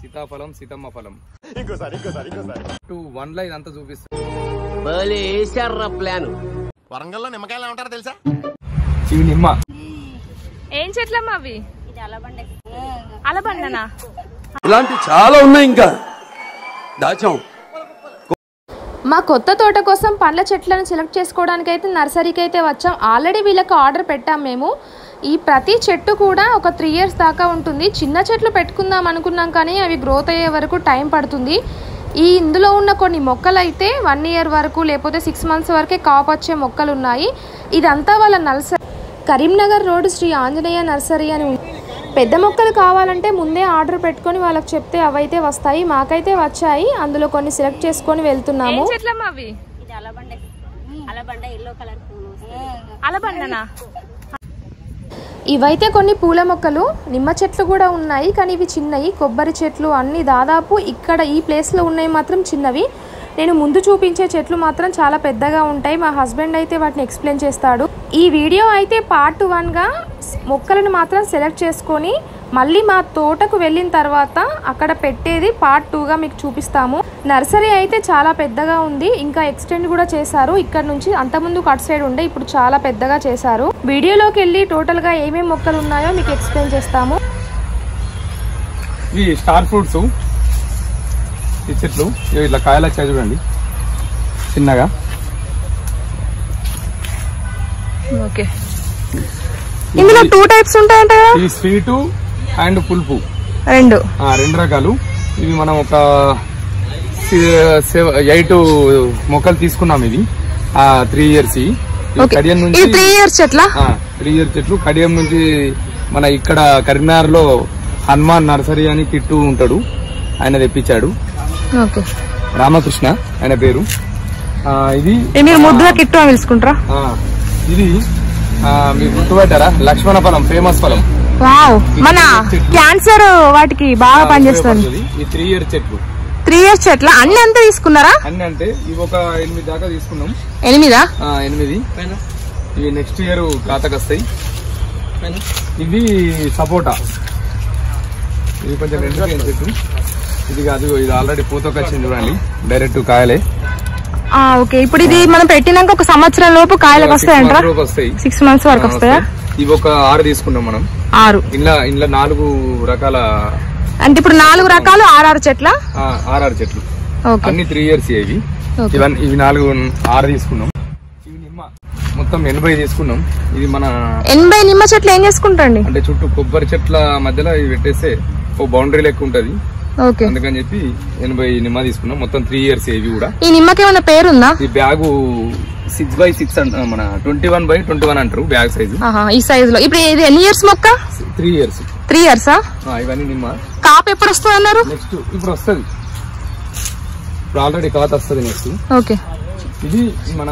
సీతాఫలం సీతమ్మ ఫలం two one లో ఇదంతా చూపిస్తుంది వరంగల్లో నిమ్మకాయలు ఏమంటారో తెలుసా ఇవి నిమ్మ ఏం చెట్లమ్మా అవి అలబండనా ఇలాంటి చాలా ఉన్నాయి ఇంకా దాచాం మా కొత్త తోట కోసం పండ్ల చెట్లను సెలెక్ట్ చేసుకోవడానికి అయితే నర్సరీకి అయితే వచ్చాం ఆల్రెడీ వీళ్ళకి ఆర్డర్ పెట్టాం మేము ఈ ప్రతి చెట్టు కూడా ఒక త్రీ ఇయర్స్ దాకా ఉంటుంది చిన్న చెట్లు పెట్టుకుందాం అనుకున్నాం కానీ అవి గ్రోత్ అయ్యే వరకు టైం పడుతుంది ఈ ఇందులో ఉన్న కొన్ని మొక్కలు అయితే వన్ ఇయర్ వరకు లేకపోతే సిక్స్ మంత్స్ వరకే కాపు వచ్చే మొక్కలు ఉన్నాయి ఇదంతా వాళ్ళ nursery Karimnagar road Shri Anjaneya nursery అని ఉంది. పెద్ద మొక్కలు కావాలంటే ముందే ఆర్డర్ పెట్టుకొని వాళ్ళకి చెప్తే అవైతే వస్తాయి మాకైతే వచ్చాయి అందులో కొన్ని సెలెక్ట్ చేసుకొని వెళ్తున్నాము ఏం చెట్లమ్మా అవి ఇది అలబండ అలబండ ఎల్లో కలర్ పూలు అలబండనా ఇవైతే కొన్ని పూల మొక్కలు నిమ్మ చెట్లు కూడా ఉన్నాయి కానీ ఇవి చిన్నవి కొబ్బరి చెట్లు అన్ని దాదాపు ఇక్కడ ఈ ప్లేస్లో ఉన్నాయి మాత్రం చిన్నవి నేను ముందు చూపించే చెట్లు మాత్రం చాలా పెద్దగా ఉంటాయి మా హస్బెండ్ అయితే వాటిని ఎక్స్ప్లెయిన్ చేస్తాడు ఈ వీడియో అయితే పార్ట్ వన్గా మొక్కలను మాత్రం సెలెక్ట్ చేసుకొని మళ్ళీ మా తోటకు వెళ్ళిన తర్వాత అక్కడ పెట్టేది పార్ట్ టూగా మీకు చూపిస్తాము నర్సరీ అయితే చాలా పెద్దగా ఉంది ఇంకా ఎక్స్టెండ్ కూడా చేశారు ఇక్కడ నుంచి అంతకుముందు కట్ సైడ్ ఉండే ఇప్పుడు చాలా పెద్దగా చేశారు వీడియోలోకి వెళ్ళి టోటల్గా ఏమేమి మొక్కలు ఉన్నాయో మీకు ఎక్స్ప్లెయిన్ చేస్తాము ఇవి స్టార్ ఫ్రూట్స్ ఈ చెట్లు ఇవి ఇట్లా కాయలు వచ్చాయి చూడండి చిన్నగా ఓకే ఇందులో టూ టైప్స్ ఉంటాయంట కదా ఇవి స్వీటు అండ్ పులుపు రెండు ఆ, రెండు రకాలు ఇవి మనం ఒక ఎయిట్ మొక్కలు తీసుకున్నాం ఇది ఆ త్రీ ఇయర్స్ ఓకే కడియం ఇది నుంచి త్రీ ఇయర్స్ చెట్ల త్రీ ఇయర్స్ చెట్లు కడియం నుంచి మన ఇక్కడ కరీంనగర్ లో హనుమాన్ నర్సరీ అని కిట్టు ఉంటాడు ఆయన తెప్పించాడు ఓకే రామకృష్ణ ఆయన పేరు ఆ, ఇది మీరు ముద్దుగా కిట్టు అని పిలుచుకుంటారా ఆ, ఇది ఆ, మీరు గుర్తుపెట్టారా లక్ష్మణ ఫలం ఫేమస్ ఫలం వావ్ మన క్యాన్సర్ వాటికి బాగా పనిచేస్తుంది ఉపయోగపడుతుంది. ఈ త్రీ ఇయర్ చెట్లు త్రీ ఇయర్స్ చెట్ల అన్ని ఎంత తీసుకున్నారా అన్ని అంటే ఇవి ఒక ఎనిమిది దాకా తీసుకున్నాం ఎనిమిదా ఆ, ఎనిమిది ఇవి నెక్స్ట్ ఇయర్ ఖాతాకి వస్తాయి ఇది సపోటా ఇది కొంచెం ఎండిపోయిన చెట్టు ఇది కాదు ఇది ఆల్రెడీ పూతకు వచ్చింది చూడండి డైరెక్ట్ కాయలే ఆ, ఓకే ఇప్పుడు ఇది మనం పెట్టినాక ఒక సంవత్సరం లోపు కాయలకు వస్తాయంటారా Six months లోపు వస్తాయి సిక్స్ మంత్స్ వరకు ఆ, వస్తాయా వస్తాయి. ఇవి ఒక ఆరు తీసుకున్నాం మనం ఆరు ఇంట్లో ఇంట్లో నాలుగు రకాల అంటే ఇప్పుడు నాలుగు రకాలు ఆరారు చెట్ల ఆ, ఆరారు చెట్లు ఓకే అన్ని త్రీ ఇయర్స్ ఇవి ఓకే. ఇవన్నీ ఇవి నాలుగు ఆరు తీసుకున్నాం ఇవి నిమ్మ మొత్తం ఎనభై తీసుకున్నాం ఇది మన ఎనభై నిమ్మ చెట్లు ఏం చేసుకుంటండి అంటే చుట్టూ కొబ్బరి చెట్ల మధ్యలో ఇవి పెట్టేస్తే ఓ బౌండరీ లెక్క ఉంటది ఓకే అందుకని చెప్పి ఎనభై నిమ్మ తీసుకున్నాం మొత్తం త్రీ ఇయర్స్ ఇవి కూడా ఈ నిమ్మకి ఏమైనా పేరుందా ఈ బ్యాగు సిక్స్ బై సిక్స్ అంట మన twenty one by twenty one అంటారు బ్యాగ్ సైజు ఆహా, ఈ సైజ్ లో ఇప్పుడు ఇది ఎన్ని ఇయర్స్ మొక్క త్రీ ఇయర్స్ త్రీ ఇయర్సా ఇవన్నీ నిమ్మ కాపు ఎప్పుడు వస్తుంది అన్నారు నెక్స్ట్ ఇప్పుడు వస్తుంది ఇప్పుడు ఆల్రెడీ కాత వస్తుంది నెక్స్ట్ ఓకే ఇది మన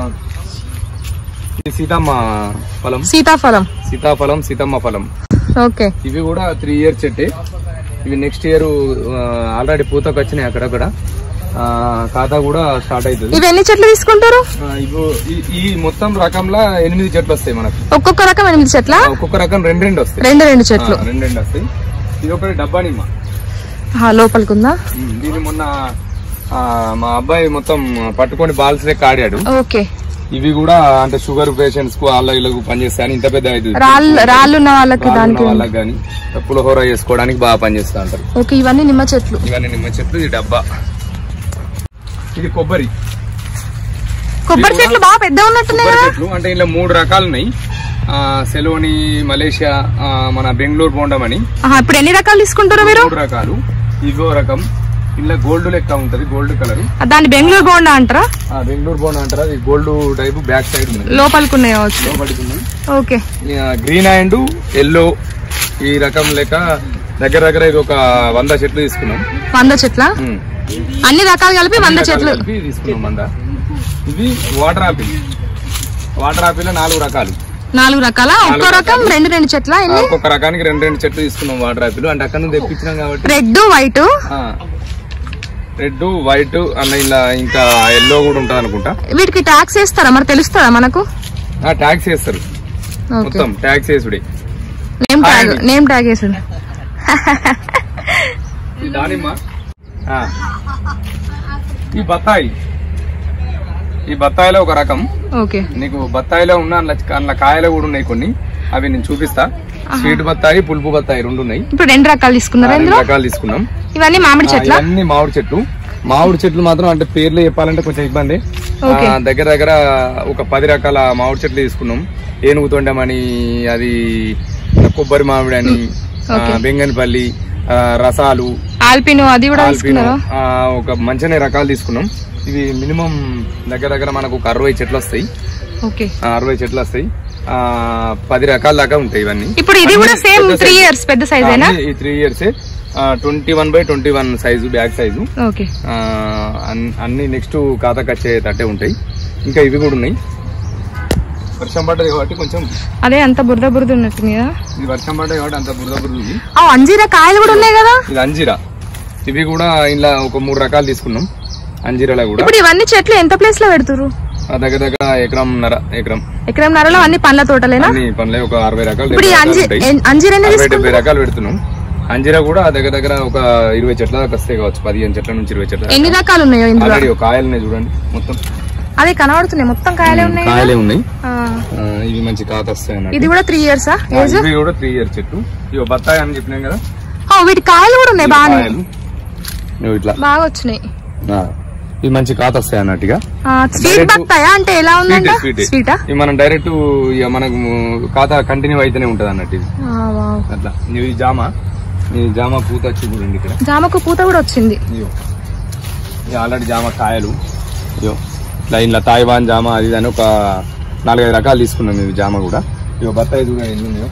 ఇది సీతమ్మ ఫలం సీతాఫలం సీతాఫలం సీతమ్మ ఫలం ఓకే ఇవి కూడా త్రీ ఇయర్ చెట్టే ఇవి నెక్స్ట్ ఇయర్ ఆల్రెడీ పూతకు వచ్చినాయి అక్కడక్కడ ఆ, ఖాతా కూడా స్టార్ట్ అవుతుంది ఇవి ఎన్ని చెట్లు తీసుకుంటారు ఆ, ఇవి ఈ- ఈ మొత్తం రకంలో ఎనిమిది చెట్లు వస్తాయి మనకు ఒక్కొక్క రకం ఎనిమిది చెట్ల ఒక్కొక్క రకం రెండు రెండు వస్తాయి రెండు రెండు ఆ, చెట్లు రెండు రెండు వస్తాయి ఇది ఒకటి డబ్బా నిమ్మ ఆహా, లోపలికుందా ఉమ్, దీన్ని మొన్న ఆ, మా అబ్బాయి మొత్తం పట్టుకొని బాల్స్ లెక్క ఆడాడు ఓకే ఇవి కూడా అంటే షుగర్ పేషెంట్స్ కు వాళ్ళ వీళ్ళకు పనిచేస్తాయని ఇంత పెద్ద అవుతుంది రాళ్ళు రాళ్ళు ఉన్న వాళ్ళకి రాళ్ళు ఉన్న దానికి వాళ్ళకి కానీ పులిహోర చేసుకోవడానికి బాగా పనిచేస్తా అంటారు ఓకే ఇవన్నీ నిమ్మ చెట్లు ఇవన్నీ నిమ్మ చెట్లు ఇది డబ్బా ఇది కొబ్బరి కొబ్బరి చెట్లు బాగా పెద్ద ఉన్నట్టున్నాయి కొబ్బరి కదా చెట్లు అంటే ఇలా మూడు రకాలు ఉన్నాయి ఆ, సెలోని మలేషియా ఆ, మన బెంగళూరు బోండం అని ఆహా, ఇప్పుడు ఎన్ని రకాలు తీసుకుంటారు మీరు మూడు రకాలు ఇవో రకం ఇలా గోల్డ్ లెక్క ఉంటది గోల్డ్ కలర్ దాన్ని బెంగళూరు బోండా అంటారా బెంగళూరు బోండం అంటారు అది గోల్డ్ టైప్ బ్యాక్ సైడ్ ఉంది లోపలికి ఉన్నాయి కావచ్చు లోపలికి ఉంది. ఓకే ఆ, గ్రీన్ అండ్ ఎల్లో ఈ రకం లెక్క దగ్గర దగ్గర ఇది ఒక వంద చెట్లు తీసుకున్నాం వంద చెట్ల ఉమ్. అన్ని రకాలు కలిపి వంద చెట్లు కలిపి తీసుకున్నాం వంద ఇది వాటర్ ఆపిల్ వాటర్ ఆపిల్ నాలుగు రకాలు నాలుగు రకాల ఒక్కో రకం రెండు రెండు చెట్ల ఆ, ఎన్ని ఒక్కొక్క రకానికి రెండు రెండు చెట్లు తీసుకున్నాం వాటర్ ఆపిల్ అంటే అక్కడ నుంచి తెప్పించినాం కాబట్టి రెడ్ వైట్ రెడ్ వైట్ అన్న ఇలా ఇంకా ఎల్లో కూడా ఉంటది అనుకుంటా వీటికి ట్యాక్స్ వేస్తారా మరి తెలుస్తుందా మనకు ఆ ట్యాక్స్ వేస్తారు ఓకే మొత్తం ట్యాక్స్ వేసుడే name tag hi. Name tag వేసాడు ఈ దానిమ్మ ఆ. ఈ బత్తాయి ఈ బత్తాయిలో ఒక రకం ఓకే నీకు బత్తాయిలో ఉన్న అందులో అందులో కాయలు కూడా ఉన్నాయి కొన్ని అవి నేను చూపిస్తా స్వీట్ బత్తాయి పులుపు బత్తాయి రెండు ఉన్నాయి ఇప్పుడు రెండు రకాలు తీసుకున్నారా రెండు ఇందులో రకాలు తీసుకున్నాం ఇవన్నీ మామిడి ఆ, చెట్ల ఇవన్నీ మామిడి చెట్లు మామిడి చెట్లు మాత్రం అంటే పేర్లు చెప్పాలంటే కొంచెం ఇబ్బంది ఆ, ఓకే. దగ్గర దగ్గర ఒక పది రకాల మామిడి చెట్లు తీసుకున్నాం ఏనుగు తొండమని అది కొబ్బరి మామిడి అని ఆ, బెంగన్పల్లి ఆ, రసాలు ఆల్పినో అది కూడా ఆల్పినో, తీసుకున్నారా ఆ, ఒక మంచినే రకాలు తీసుకున్నాం ఇవి మినిమం దగ్గర దగ్గర మనకు ఒక అరవై చెట్లు వస్తాయి ఓకే ఆ, అరవై చెట్లు వస్తాయి ఆ, పది రకాల దాకా ఉంటాయి ఇవన్నీ ఇప్పుడు ఇది కూడా అన్ని సేమ్ పెద్ద త్రీ size. ఇయర్స్ పెద్ద సైజేనా ఆ, ఈ three years twenty one by twenty one size bag size okay ఆ, అన్- అన్ని నెక్స్ట్ ఖాతాకి వచ్చే తట్టే ఉంటాయి ఇంకా ఇవి కూడా ఉన్నాయి వర్షం పడ్డది కాబట్టి కొంచెం అదే అంత బురద బురద ఉన్నట్టుంది కదా ఇది వర్షం పడ్డది కాబట్టి అంత బురద బురద ఉంది ఆ అంజీరా కాయలు కూడా ఉన్నాయి కదా ఇది అంజీరా ఇవి కూడా ఇలా ఒక మూడు రకాలు తీసుకున్నాం అంజీరాలో కూడా ఇప్పుడు ఇవన్నీ చెట్లు ఎంత ప్లేస్ లో పెడుతురు ఆ దగ్గర దగ్గర ఎకరం నర ఎకరం ఎకరం నరలో అన్ని పండ్ల తోటలేనా అన్ని పనులే ఒక అరవై రకాలు ఇప్పుడు ఈ డెబ్బై అంజీ రకాలు ఉంటాయి. ఎన్- అంజీర్ ఎన్ని అరవై తీసుకుంటారు డెబ్బై రకాలు పెడుతున్నాం అంజీరా కూడా దగ్గర దగ్గర ఒక ఇరవై చెట్ల దాకా వస్తాయి కావచ్చు పదిహేను చెట్ల నుంచి ఇరవై చెట్ల ఎన్ని రకాలు ఉన్నాయో ఇందులో ఆల్రెడీ ఒక కాయలు ఉన్నాయి చూడండి మొత్తం అదే కనబడుతున్నాయి మొత్తం కాయలే ఉన్నాయి కదా? కాయలే ఉన్నాయి ఆ. ఆ, ఇవి మంచి కాత వస్తాయి అన్నట్టు. ఇది కూడా త్రీ ఇయర్సా ఆ, ఏజ్ ఇవి కూడా త్రీ ఇయర్ చెట్టు ఇవి బత్తాయి అని చెప్పినాం కదా వీటి కాయలు కూడా ఉన్నాయి ఇవి బాగానే కాయలు నువ్వు ఇట్లా బాగా వచ్చినాయి ఆ, ఇవి మంచి కాత వస్తాయి అన్నట్టుగా స్వీట్ Direct- బత్తాయా అంటే ఎలా ఉందంట స్వీట్ స్వీటా ఇవి మనం డైరెక్ట్ ఇక మనకు ఖాతా కంటిన్యూ అయితేనే ఉంటది అన్నట్టు ఇది అట్లా ఇవి జామ ఈ జామ పూత వచ్చి చూడండి ఇక్కడ జామకు పూత కూడా వచ్చింది ఇయ్యో ఇది ఆల్రెడీ జామ కాయలు ఇయో ఇట్లా ఇంట్లో తాయివాన్ జామ అది ఇది అని ఒక నాలుగైదు రకాలు తీసుకున్నాం ఇవి జామ కూడా ఇవో బత్తాయి చూడండి ఎన్ని ఉన్నాయో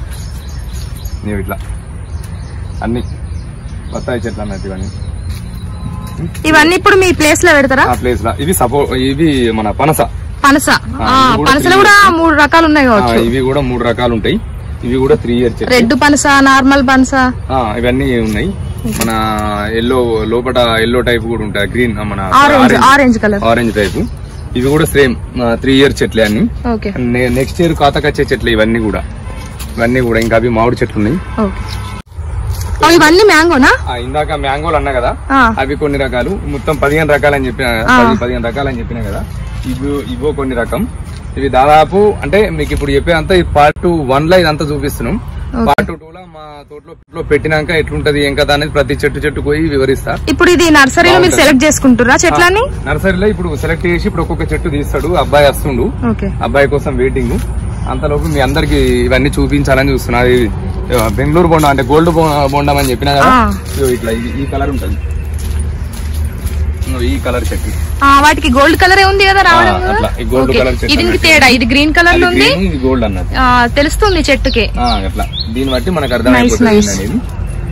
నీవు ఇట్లా అన్ని బత్తాయి చెట్లు అన్నట్టు ఇవన్నీ ఇవన్నీ ఇప్పుడు మీ ప్లేస్ లో పెడతారా ఆ ప్లేస్ లా ఇవి సపో ఇవి మన పనస పనస ఆ, ఇవి కూడా పనసలో three కూడా మూడు రకాలు ఉన్నాయి ఆ, కావచ్చు ఇవి కూడా మూడు రకాలు ఉంటాయి ఇవి కూడా త్రీ ఇయర్ చెట్లు రెడ్ పనస నార్మల్ పనస ఆ, ఇవన్నీ ఉన్నాయి మన ఎల్లో లోపల ఎల్లో టైప్ కూడా ఉంటాయి గ్రీన్ మన orange orange colour orange type ఇవి కూడా సేమ్ త్రీ ఇయర్ చెట్లే అన్ని ఓకే నెక్స్ట్ ఇయర్ కాతకొచ్చే చెట్లు ఇవన్నీ కూడా ఇవన్నీ కూడా ఇంకా అవి మామిడి చెట్లు ఉన్నాయి ఓకే ఓ, ఇవన్నీ మ్యాంగోనా ఆ, ఇందాక మ్యాంగోలు అన్నా కదా ఆ. అవి కొన్ని రకాలు మొత్తం పదిహేను రకాలు అని చెప్పిన ఆ. పది పదిహేను రకాలు అని చెప్పిన కదా ఇవి ఇవో కొన్ని రకం ఇవి దాదాపు అంటే మీకు ఇప్పుడు చెప్పేదంతా ఈ పార్ట్ వన్ లో ఇదంతా చూపిస్తున్నాం పార్ట్ టూ లో మా తోటలో తోటలో పెట్టినాక ఎట్లుంటది ఏం కదా అనేది ప్రతి చెట్టు చెట్టు పోయి వివరిస్తా ఇప్పుడు ఇది నర్సరీలో మీరు సెలెక్ట్ చేసుకుంటారా చెట్లని నర్సరీలో ఇప్పుడు సెలెక్ట్ చేసి ఇప్పుడు ఒక్కొక్క చెట్టు తీస్తాడు అబ్బాయి వస్తుండు ఓకే అబ్బాయి కోసం వెయిటింగ్ అంతలోపు మీ అందరికి ఇవన్నీ చూపించాలని చూస్తున్నా అది ఆ, బెంగళూరు బొండం అంటే గోల్డ్ బొండం అని చెప్పినా కదా ఆ. ఇదిగో ఇట్లా ఇది ఈ కలర్ ఉంటుంది ఇదిగో ఈ కలర్ చెట్టు ఆ, వాటికి గోల్డ్ కలర్ ఉంది కదా రావడం ఆ, కదా? అట్లా, ఈ gold ఓకే. colour చెట్టు ఇది అన్నట్టు. తేడా ఇది గ్రీన్ కలర్ అది లో ఉంది green, ఇది గోల్డ్ అన్నట్టు ఆ, తెలుస్తుంది చెట్టుకి ఆ, అట్లా దీన్ని బట్టి మనకు అర్థమైపోతుంది nice. అనేది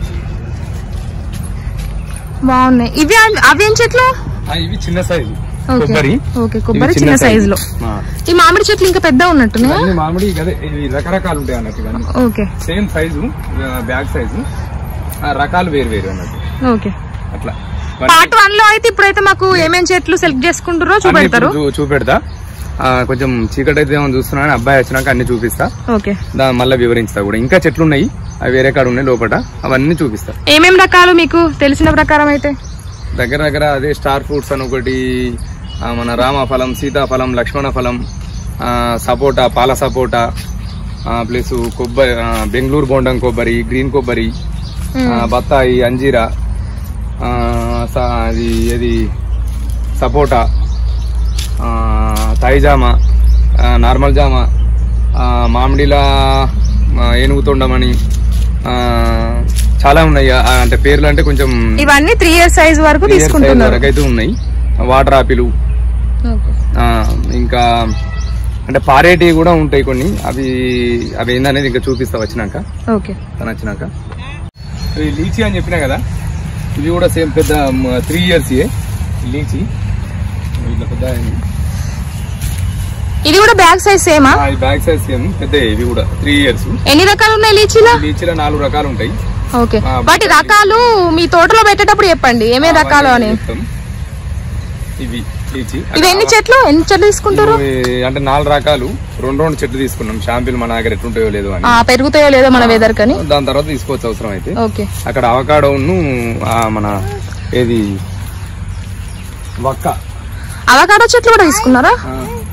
బాగున్నాయి ఇవి అన్- అవి ఏం చెట్లు ఆ, ఇవి చిన్న సైజు ఓకే. కొబ్బరి ఓకే, కొబ్బరి ఇవి చిన్న size. size లో. ఆ. ఈ మామిడి చెట్లు ఇంకా పెద్ద ఉన్నట్టున్నాయి ఇవన్నీ మామిడి అదే ఇవి రకరకాలు ఉంటాయి అన్నట్టు ఇవన్నీ okay same size bag size ఆ, రకాలు వేరు వేరు అన్నట్టు ఓకే అట్లా పార్ట్ వన్ లో అయితే ఇప్పుడైతే మాకు ఏమేం చెట్లు సెలెక్ట్ చేసుకుంటారో అన్ని చూపెడతారు ఇప్పుడు చూ- చూపెడతా ఆ, కొంచెం చీకటి అయితే ఏమో చూస్తున్నాను అబ్బాయి వచ్చినాక అన్ని చూపిస్తా ఓకే దా మళ్ళీ వివరించుతా కూడా ఇంకా చెట్లు ఉన్నాయి అవి వేరే కాడ ఉన్నాయి లోపల అవన్నీ చూపిస్తా ఏమేం రకాలు మీకు తెలిసిన ప్రకారం అయితే దగ్గర దగ్గర అదే స్టార్ ఫ్రూట్స్ అని ఒకటి ఆ, మన రామఫలం సీతాఫలం లక్ష్మణ ఫలం ఆ, సపోటా పాల సపోటా ప్లస్ కొబ్బరి ఆ, బెంగళూరు బొండం కొబ్బరి గ్రీన్ కొబ్బరి ఆ, బత్తాయి అంజీరా ఆ, స- అది ఏది సపోటా ఆ, తాయి జామ ఆ, నార్మల్ జామ ఆ, మామిడిలా ఆ, ఏనుగు తొండమని ఆ, చాలా ఉన్నాయి ఆ, అంటే పేర్లు అంటే కొంచెం ఇవన్నీ త్రీ ఇయర్స్ సైజ్ వరకు three years size తీసుకుంటున్నారు వరకు అయితే ఉన్నాయి వాటర్ ఆపిల్ ఓకే. ఇంకా అంటే పారేటివి కూడా ఉంటాయి కొన్ని అవి అవి ఏందనేది ఇంకా చూపిస్తా వచ్చినాక ఓకే తను వచ్చినాక ఇవి లీచీ అని చెప్పినా కదా ఇవి కూడా సేమ్ పెద్ద త్రీ ఇయర్స్ లీచీ ఇట్లా పెద్ద అయింది. ఇది కూడా బ్యాగ్ సైజ్ సేమా ఆ, ఈ బ్యాగ్ సైజ్ సేమ్ పెద్ద ఇవి కూడా త్రీ ఇయర్స్ ఎన్ని రకాలు ఉన్నాయి లీచీలో లీచీలో నాలుగు రకాలు ఉంటాయి ఓకే ఆ, వాటి రకాలు మీ తోటలో పెట్టేటప్పుడు చెప్పండి ఏమేం రకాలు అని చెప్తాం. ఇవి లీచి ఇవి ఎన్ని చెట్లు ఎన్ని చెట్లు తీసుకుంటారు ఇవి అంటే నాలుగు రకాలు రెండు రెండు చెట్లు తీసుకున్నాం షాంపిల్ మన దగ్గర ఎట్లుంటాయో లేదో అని ఆ, పెరుగుతాయో లేదో మన వెదర్ కని దాని తర్వాత తీసుకోవచ్చు అవసరం అయితే ఓకే అక్కడ అవకాడోను మన ఏది వక్క అవకాడో చెట్లు కూడా తీసుకున్నారా ఆ.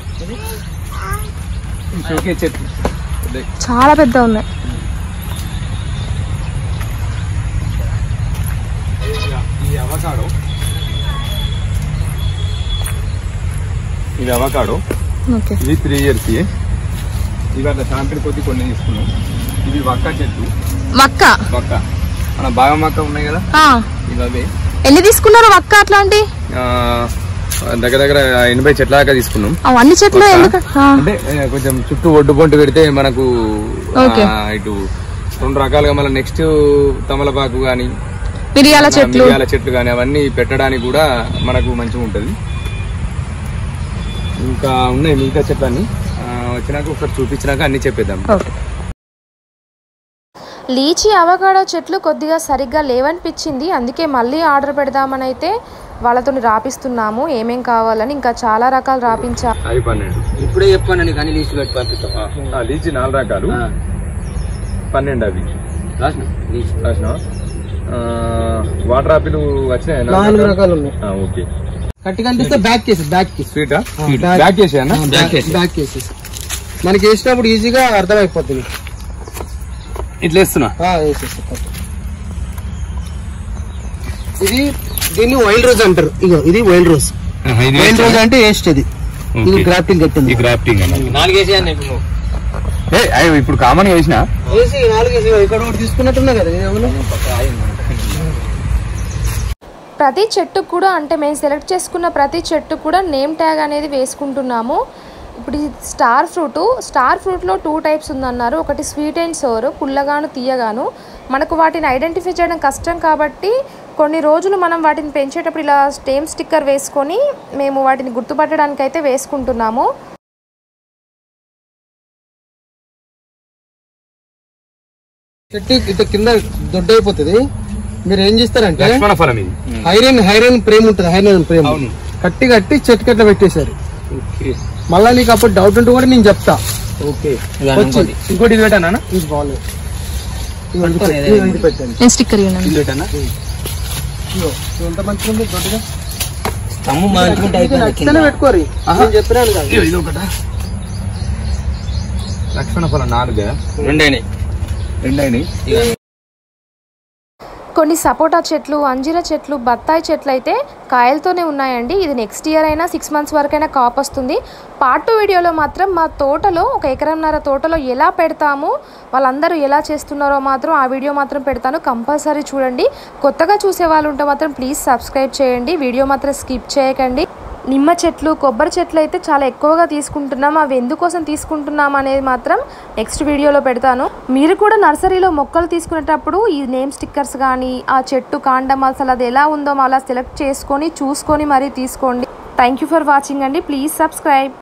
ఈ షోకే చెట్లు అదే. చాలా పెద్ద ఉన్నాయి ఈ అవకాడో ఇది అవకాడో ఓకే ఇది త్రీ ఇయర్స్ ఇవి అట్లా షాంపిల్ కొద్ది కొన్ని తీసుకున్నాం ఇవి వక్క చెట్లు వక్క వక్క మన బాగా మక్క ఉన్నాయి కదా ఆ, ఇవి అవే ఎన్ని తీసుకున్నారు వక్క అట్లాంటి ఆ, దగ్గర దగ్గర ఎనభై చెట్ల దాకా తీసుకున్నాం ఆ, అన్ని చెట్లు ఎందుకు ఆ, అంటే ఏ, కొంచెం చుట్టూ ఒడ్డు పొంటు పెడితే మనకు ఓకే. ఆ, ఇటు రెండు రకాలుగా మళ్ళీ నెక్స్ట్ తమలపాకు గాని మిరియాల చెట్లు మిరియాల చెట్లు గాని అవన్నీ పెట్టడానికి కూడా మనకు మంచిగా ఉంటది ఇంకా ఉన్నాయి మిగతా చెట్లు అన్ని ఆ, వచ్చినాక ఒకసారి చూపించినాక అన్ని చెప్పేద్దాం ఓకే లీచీ అవకాడో చెట్లు కొద్దిగా సరిగ్గా లేవనిపించింది అందుకే మళ్ళీ ఆర్డర్ పెడదామని అయితే వాళ్ళతో రాపిస్తున్నాము ఏమేం కావాలని ఇంకా చాలా రకాలు రాపించా అవి పన్నెండు ఇప్పుడే చెప్పాను కానీ లీస్ట్ పెట్టి పంపిస్తాం ఆ, లీచి నాలుగు రకాలు పన్నెండు అవి రాసిన లీస్ట్ రాసినావా? ఆ, వాటర్ ఆపిల్ వచ్చినాయి నాలుగు రకాలు ఉన్నాయి ఓకే కట్టి కనిపిస్తే బ్యాక్ కేసు బ్యాక్ కేసు స్వీటా బ్యాక్. బ్యాక్ చేసి అన్న బ్యాక్ కేసెస్ మనకి వేసినప్పుడు ఈజీగా అర్థమైపోతుంది ఇట్లా వేస్తున్నా ఆ, వేసేసి కట్టు. ఇది దీన్ని వైల్డ్ రోజ్ అంటారు ఇగో ఇది వైల్డ్ రోజ్ వైల్డ్ రోజ్ అంటే వేస్ట్ ఇది ఇది గ్రాఫ్టింగ్ కట్టింది గ్రాఫ్టింగ్ నాలుగేసి అన్న ఇప్పుడు నువ్వు ఇప్పుడు కామన్ వేసిన వేసి నాలుగు వేసి ఇక్కడ ఒకటి తీసుకున్నట్టున్నా కదా ఇది ఏమన్నా? ప్రతి చెట్టు కూడా అంటే మేము సెలెక్ట్ చేసుకున్న ప్రతి చెట్టు కూడా నేమ్ ట్యాగ్ అనేది వేసుకుంటున్నాము ఇప్పుడు ఈ స్టార్ ఫ్రూట్ స్టార్ ఫ్రూట్లో టూ టైప్స్ ఉందన్నారు ఒకటి స్వీట్ అండ్ సోర్ పుల్లగాను తీయగాను మనకు వాటిని ఐడెంటిఫై చేయడం కష్టం కాబట్టి కొన్ని రోజులు మనం వాటిని పెంచేటప్పుడు ఇలా స్టేమ్ స్టిక్కర్ వేసుకొని మేము వాటిని గుర్తుపట్టడానికి అయితే వేసుకుంటున్నాము చెట్టు ఇట్లా కింద దొడ్డ అయిపోతుంది మీరు ఏం చేస్తారంటే లక్ష్మణ ఫలం ఇది హైరన్ హైరన్ ప్రేమ్ ఉంటుంది హైరన్ ప్రేమ్ కట్టి కట్టి చెట్టు కట్ల పెట్టేశారు మళ్ళా నీకు అప్పుడు డౌట్ ఉంటే కూడా నేను చెప్తా ఓకే వచ్చి ఇంకోటి ఇది పెట్టానా ఇది బాగాలేదు ఇదిగో ఇది పెట్టండి. ఇదిగో ఇది పెట్టండి నేను స్టిక్కర్ ఇవ్వను ఇదిగో, ఇది ఎంత మంచిగా ఉంది దొడ్డుగా తమ్ము మంచుకుంటే ఇది నచ్చితేనే పెట్టుకోరు నేను చెప్పినాను కదా ఇది ఒకట లక్ష్మణ ఫలం నాలుగు రెండేని రెండైనాయి కొన్ని సపోటా చెట్లు అంజీర చెట్లు బత్తాయి చెట్లు అయితే కాయలతోనే ఉన్నాయండి ఇది నెక్స్ట్ ఇయర్ అయినా సిక్స్ మంత్స్ వరకైనా కాప్ వస్తుంది పార్ట్ టూ వీడియోలో మాత్రం మా తోటలో ఒక ఎకరంన్నర తోటలో ఎలా పెడతాము వాళ్ళందరూ ఎలా చేస్తున్నారో మాత్రం ఆ వీడియో మాత్రం పెడతాను కంపల్సరీ చూడండి కొత్తగా చూసే వాళ్ళు ఉంటే మాత్రం ప్లీజ్ సబ్స్క్రైబ్ చేయండి వీడియో మాత్రం స్కిప్ చేయకండి నిమ్మ చెట్లు కొబ్బరి చెట్లు అయితే చాలా ఎక్కువగా తీసుకుంటున్నాం అవి ఎందుకోసం తీసుకుంటున్నాం అనేది మాత్రం నెక్స్ట్ వీడియోలో పెడతాను మీరు కూడా నర్సరీలో మొక్కలు తీసుకునేటప్పుడు ఈ నేమ్ స్టిక్కర్స్ కానీ ఆ చెట్టు కాండం అసలు అది ఎలా ఉందో అలా సెలెక్ట్ చేసుకొని చూసుకొని మరీ తీసుకోండి థ్యాంక్ యూ ఫర్ వాచింగ్ అండి ప్లీజ్ సబ్స్క్రైబ్